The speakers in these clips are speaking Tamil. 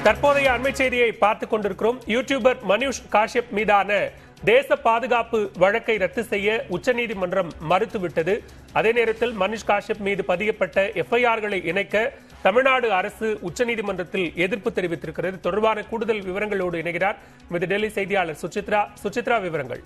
தற்போதைய அண்மை செய்தியை பார்த்துக் கொண்டிருக்கிறோம் யூடியூபர் மனுஷ் காஷ்யப் மீதான தேச பாதுகாப்பு வழக்கை ரத்து செய்ய உச்சநீதிமன்றம் மறுத்துவிட்டது அதே நேரத்தில் மனுஷ் காஷ்யப் மீது பதியப்பட்ட எஃப்ஐஆர்களை இணைக்க தமிழ்நாடு அரசு உச்சநீதிமன்றத்தில் எதிர்ப்பு தெரிவித்திருக்கிறது தொடர்பான கூடுதல் விவரங்களோடு இணைகிறார் இது டெல்லி செய்தியாளர் சுசித்ரா சுசித்ரா விவரங்கள்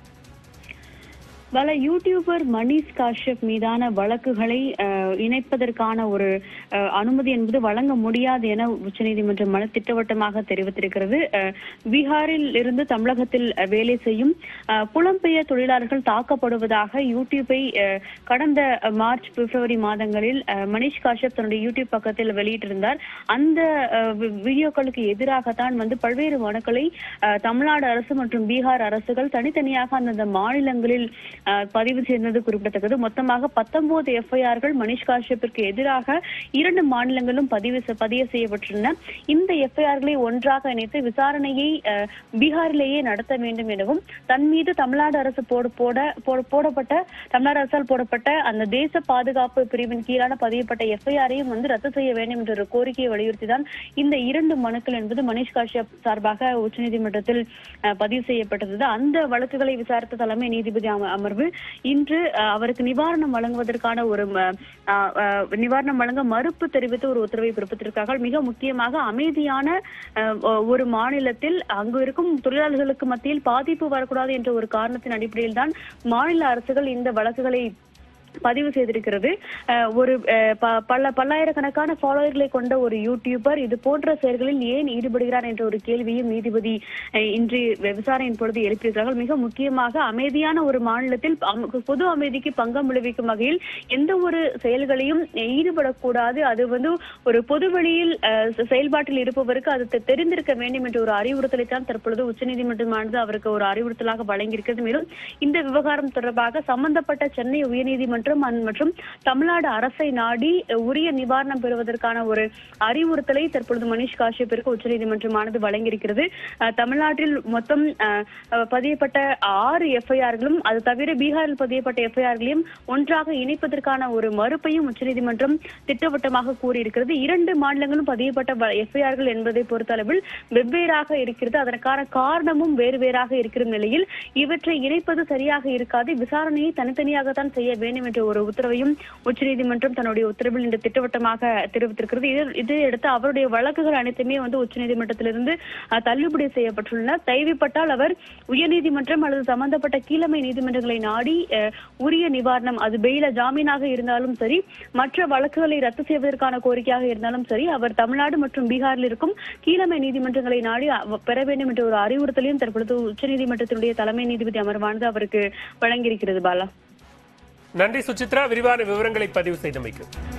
பல யூடியூபர் மணிஷ் காஷ்யப் மீதான வழக்குகளை அஹ், இணைப்பதற்கான ஒரு அஹ், அனுமதி என்பது வழங்க முடியாது என உச்சநீதிமன்றம் மனு திட்டவட்டமாக தெரிவித்திருக்கிறது அஹ், பீகாரில் இருந்து தமிழகத்தில் அஹ், வேலை செய்யும் அஹ், புலம்பெயர் தொழிலாளர்கள் தாக்கப்படுவதாக யூடியூப்பை அஹ், கடந்த மார்ச் பிப்ரவரி மாதங்களில் அஹ், மணிஷ் காஷ்யப் தன்னுடைய யூடியூப் பக்கத்தில் வெளியிட்டிருந்தார் அந்த அஹ், வி- வீடியோக்களுக்கு எதிராகத்தான் வந்து பல்வேறு மனுக்களை அஹ், தமிழ்நாடு அரசு மற்றும் பீகார் அரசுகள் தனித்தனியாக அந்தந்த மாநிலங்களில் அஹ், பதிவு செய்தது குறிப்பிடத்தக்கது மொத்தமாக பத்தொன்பது எஃப்ஐஆர்கள் மணிஷ் காஷ்யப்பிற்கு எதிராக இரண்டு மாநிலங்களும் பதிவு செ- பதிவு செய்யப்பட்டிருந்தன இந்த எஃப்ஐஆர்களை ஒன்றாக இணைத்து விசாரணையை அஹ், பீகாரிலேயே நடத்த வேண்டும் எனவும் தன் மீது தமிழ்நாடு அரசு போட போட போட- போடப்பட்ட தமிழ்நாடு அரசால் போடப்பட்ட அந்த தேச பாதுகாப்பு பிரிவின் கீழான பதியப்பட்ட எஃப்ஐஆரையும் வந்து ரத்து செய்ய வேண்டும் என்ற ஒரு கோரிக்கையை வலியுறுத்திதான் இந்த இரண்டு மனுக்கள் என்பது மணிஷ் காஷ்யப் சார்பாக உச்சநீதிமன்றத்தில் அஹ், பதிவு செய்யப்பட்டது அந்த வழக்குகளை விசாரித்த தலைமை நீதிபதி அம- அமர்வு இன்று அஹ், அவருக்கு நிவாரணம் வழங்குவதற்கான ஒரு ம- அஹ், அஹ், நிவாரணம் வழங்க மறுப்பு தெரிவித்து ஒரு உத்தரவை பிறப்பித்திருக்கார்கள் மிக முக்கியமாக அமைதியான அஹ், ஒரு மாநிலத்தில் அங்கு இருக்கும் தொழிலாளர்களுக்கு மத்தியில் பாதிப்பு வரக்கூடாது என்ற ஒரு காரணத்தின் அடிப்படையில் தான் மாநில அரசுகள் இந்த வழக்குகளை பதிவு செய்திருக்கிறது அஹ் ஒரு அஹ் ப- பல பல்லாயிரக்கணக்கான ஃபாலோவர்களை கொண்ட ஒரு யூடியூபர் இது போன்ற செயல்களில் ஏன் ஈடுபடுகிறார் என்ற ஒரு கேள்வியும் நீதிபதி அஹ் இன்று விசாரணையின் பொழுது எழுப்பியிருக்கிறார்கள் மிக முக்கியமாக அமைதியான ஒரு மாநிலத்தில் அம- பொது அமைதிக்கு பங்கம் விளைவிக்கும் வகையில் எந்த ஒரு செயல்களையும் ஈடுபடக்கூடாது அது வந்து ஒரு பொதுவெளியில் அஹ், செ- செயல்பாட்டில் இருப்பவருக்கு அது தெ- தெரிந்திருக்க வேண்டும் என்ற ஒரு அறிவுறுத்தலை தான் தற்பொழுது உச்சநீதிமன்றமானது அவருக்கு ஒரு அறிவுறுத்தலாக வழங்கியிருக்கிறது மேலும் இந்த விவகாரம் தொடர்பாக சம்பந்தப்பட்ட சென்னை உயர்நீதிமன்றம் அந்- மற்றும் தமிழ்நாடு அரசை நாடி அஹ், உரிய நிவாரணம் பெறுவதற்கான ஒரு அறிவுறுத்தலை தற்பொழுது மணிஷ் காஷ்யப்பிற்கு உச்சநீதிமன்றமானது வழங்கியிருக்கிறது அஹ், தமிழ்நாட்டில் மொத்தம் அஹ், அஹ், பதியப்பட்ட ஆறு எஃப்ஐஆர்களும் அது தவிர பீகாரில் பதியப்பட்ட எஃப்ஐஆர்களையும் ஒன்றாக இணைப்பதற்கான ஒரு மறுப்பையும் உச்சநீதிமன்றம் திட்டவட்டமாக கூறியிருக்கிறது இரண்டு மாநிலங்களும் பதியப்பட்ட எஃப்ஐஆர்கள் என்பதை பொறுத்தளவில் வெவ்வேறாக இருக்கிறது அதற்கான காரணமும் வேறு வேறாக இருக்கிற நிலையில் இவற்றை இணைப்பது சரியாக இருக்காது விசாரணையை தனித்தனியாகத்தான் செய்ய வேண்டும் என்ற ஒரு உத்தரவையும் உச்சநீதிமன்றம் தன்னுடைய உத்தரவில் இன்று திட்டவட்டமாக தெரிவித்திருக்கிறது இது இதையடுத்து அவருடைய வழக்குகள் அனைத்துமே வந்து உச்சநீதிமன்றத்திலிருந்து அஹ், தள்ளுபடி செய்யப்பட்டுள்ளன தேவைப்பட்டால் அவர் உயர்நீதிமன்றம் அல்லது சம்பந்தப்பட்ட கீழமை நீதிமன்றங்களை நாடி அஹ், உரிய நிவாரணம் அது பெயில ஜாமீனாக இருந்தாலும் சரி மற்ற வழக்குகளை ரத்து செய்வதற்கான கோரிக்கையாக இருந்தாலும் சரி அவர் தமிழ்நாடு மற்றும் பீகாரில் இருக்கும் கீழமை நீதிமன்றங்களை நாடி அவ- பெற வேண்டும் என்ற ஒரு அறிவுறுத்தலையும் தற்பொழுது உச்சநீதிமன்றத்தினுடைய தலைமை நீதிபதி அமர்வானது அவருக்கு வழங்கியிருக்கிறது பாலா நன்றி சுசித்ரா விரிவான விவரங்களை பதிவு செய்தமைக்கு